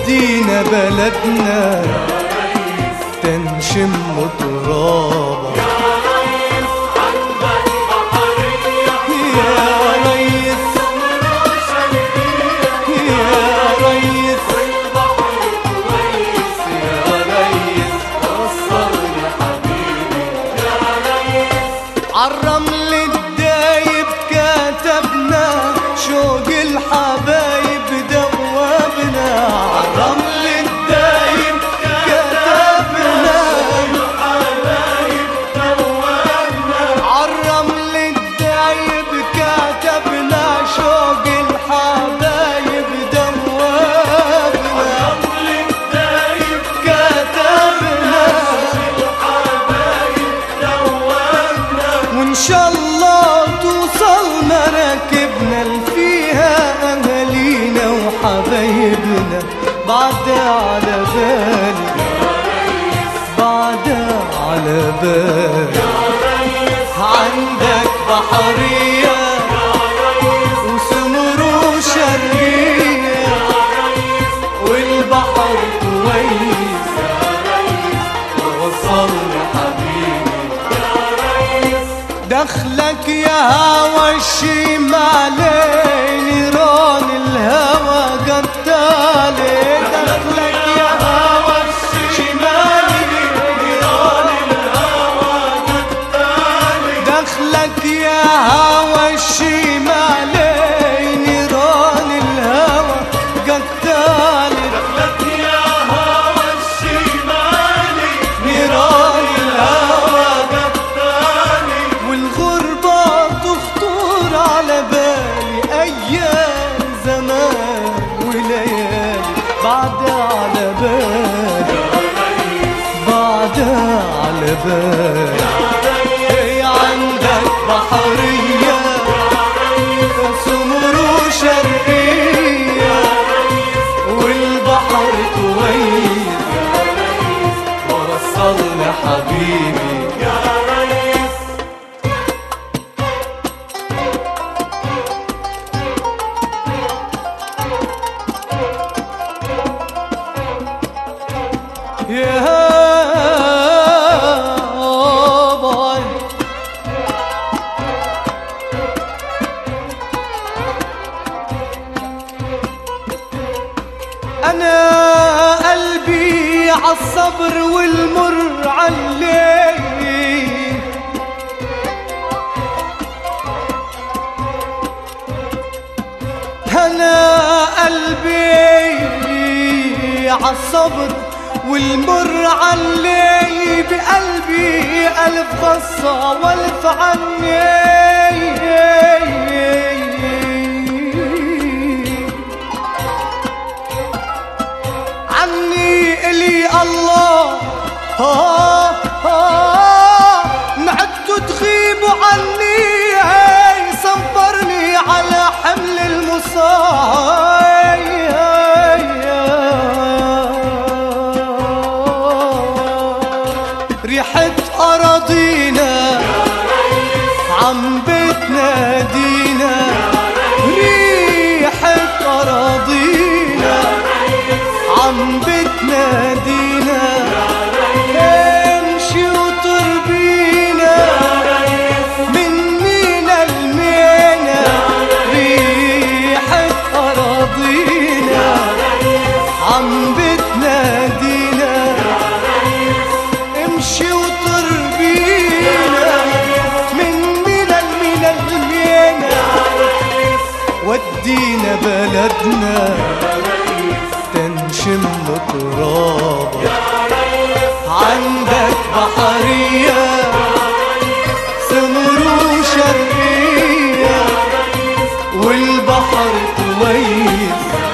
ودينا بلدنا تنشم ترابا يا ريس يا ريس يا ريس وصلني حبيبي عالرمل الدايب كتبنا شوق الحبايب دوبنا عالرمل الدايب كتبنا عالرمل الدايب كتبنا شوق الحبايب دوبنا كتبنا وان شاء الله توصل مراكبنا اللي فيها اهالينا وحبايبنا بعد على بالي بعد على بالي عندك بحرية وسمر وشرقية والبحر كويس وصلني حبيبي دخلك يا هوى الشمالي نيران الهوى قتالي دخلك يا هوى الشمالي نيران الهوى قتالي دخلك يا هوى الشمالي نيران الهوى قتالي دخلك يا هوى الشمالي نيران الهوى قتالي والغربة تخطر على بالي أيام زمان وليالي بعد على بالي بعد على بالي هي عندك بحرية سمر وشرقية والبحر كويس وصلنا حبيبي يا باي انا قلبي عالصبر والمر عليه انا قلبي عالصبر والمر علي بقلبي ألف قصة والف عني عني إلي الله آه آه معدتوا تغيبوا عني هاي صبرني على حمل المصايب ريحة أراضينا عم بتنادينا ريحة أراضينا عم بتنادينا امشي وتربينا من مينا لمينا ريحة أراضينا عم بتنادينا امشي وتربينا من مينا لمينا لمينا ودينا بلدنا تنشم ترابا عندك بحرية سمر وشرقية والبحر كويس